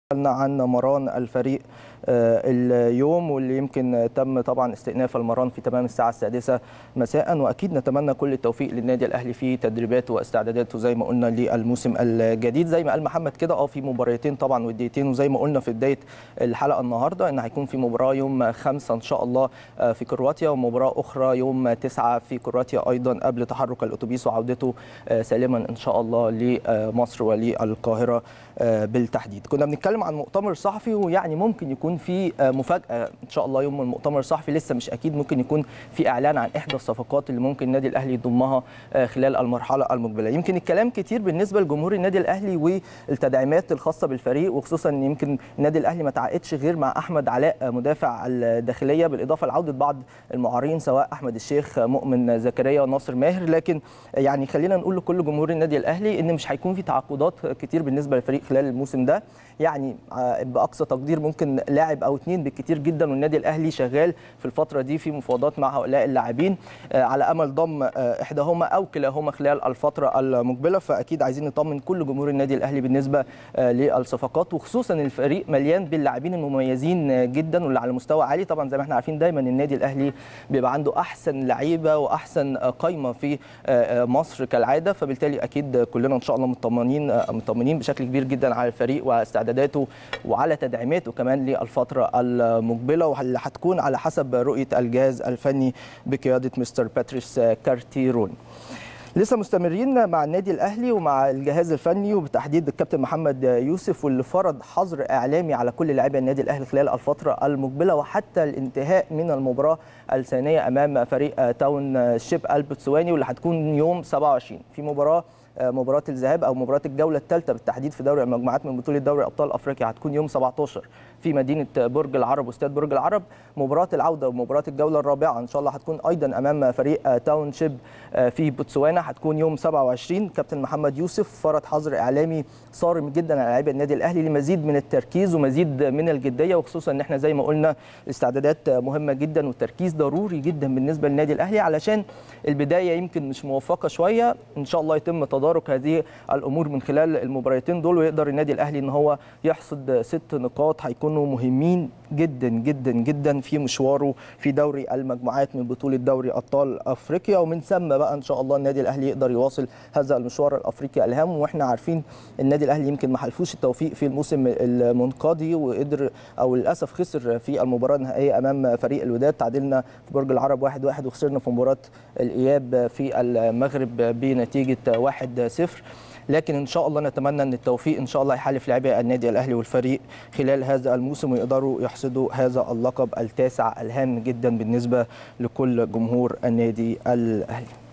سألنا عن مران الفريق اليوم واللي يمكن تم طبعا استئناف المران في تمام الساعه السادسه مساء واكيد نتمنى كل التوفيق للنادي الاهلي في تدريباته واستعداداته زي ما قلنا للموسم الجديد زي ما قال محمد كده اه في مباراتين طبعا وديتين وزي ما قلنا في بدايه الحلقه النهارده ان هيكون في مباراه يوم خمسة ان شاء الله في كرواتيا ومباراه اخرى يوم تسعة في كرواتيا ايضا قبل تحرك الاتوبيس وعودته سالما ان شاء الله لمصر وللقاهره بالتحديد كنا بنتكلم عن مؤتمر صحفي ويعني ممكن يكون في مفاجاه ان شاء الله يوم المؤتمر الصحفي لسه مش اكيد ممكن يكون في اعلان عن احدى الصفقات اللي ممكن النادي الاهلي يضمها خلال المرحله المقبله يمكن الكلام كتير بالنسبه لجمهور النادي الاهلي والتدعيمات الخاصه بالفريق وخصوصا ان يمكن النادي الاهلي ما تعاقدش غير مع احمد علاء مدافع الداخليه بالاضافه لعوده بعض المعارين سواء احمد الشيخ مؤمن زكريا وناصر ماهر لكن يعني خلينا نقول لكل جمهور النادي الاهلي ان مش هيكون في تعاقدات كتير بالنسبه للفريق خلال الموسم ده يعني باقصى تقدير ممكن لاعب او اثنين بالكثير جدا والنادي الاهلي شغال في الفتره دي في مفاوضات مع هؤلاء اللاعبين على امل ضم احداهما او كلاهما خلال الفتره المقبله فاكيد عايزين نطمن كل جمهور النادي الاهلي بالنسبه للصفقات وخصوصا الفريق مليان باللاعبين المميزين جدا واللي على مستوى عالي طبعا زي ما احنا عارفين دايما النادي الاهلي بيبقى عنده احسن لعيبه واحسن قايمه في مصر كالعاده فبالتالي اكيد كلنا ان شاء الله مطمنين مطمنين بشكل كبير جدا على الفريق واستعداداته وعلى تدعيماته كمان للفتره المقبله واللي هتكون على حسب رؤيه الجهاز الفني بقياده مستر باتريس كارتيرون لسه مستمرين مع النادي الاهلي ومع الجهاز الفني وبتحديد الكابتن محمد يوسف واللي فرض حظر اعلامي على كل لاعبي النادي الاهلي خلال الفتره المقبله وحتى الانتهاء من المباراه الثانيه امام فريق تاون شيب البتسواني واللي هتكون يوم 27 في مباراه مباراه الذهاب او مباراه الجوله الثالثه بالتحديد في دوري المجموعات من بطوله دوري ابطال افريقيا هتكون يوم 17 في مدينه برج العرب واستاد برج العرب مباراه العوده ومباراه الجوله الرابعه ان شاء الله هتكون ايضا امام فريق تاون شيب في بوتسوانا هتكون يوم 27 كابتن محمد يوسف فرض حظر اعلامي صارم جدا على لاعبي النادي الاهلي لمزيد من التركيز ومزيد من الجديه وخصوصا ان احنا زي ما قلنا استعدادات مهمه جدا والتركيز ضروري جدا بالنسبه للنادي الاهلي علشان البدايه يمكن مش موفقه شويه ان شاء الله يتم تدارك هذه الامور من خلال المباراتين دول ويقدر النادي الاهلي ان هو يحصد ست نقاط هيكونوا مهمين جدا جدا جدا في مشواره في دوري المجموعات من بطوله دوري ابطال افريقيا ومن ثم بقى ان شاء الله النادي الاهلي يقدر يواصل هذا المشوار الافريقي الهام واحنا عارفين النادي الاهلي يمكن ما حلفوش التوفيق في الموسم المنقضي وقدر او للاسف خسر في المباراه النهائيه امام فريق الوداد تعادلنا في برج العرب 1-1 واحد واحد وخسرنا في مباراه الاياب في المغرب بنتيجه 1-0 لكن ان شاء الله نتمنى ان التوفيق ان شاء الله يحالف لاعبي النادي الاهلي والفريق خلال هذا الموسم ويقدروا يحصدوا هذا اللقب التاسع الهام جدا بالنسبه لكل جمهور النادي الاهلي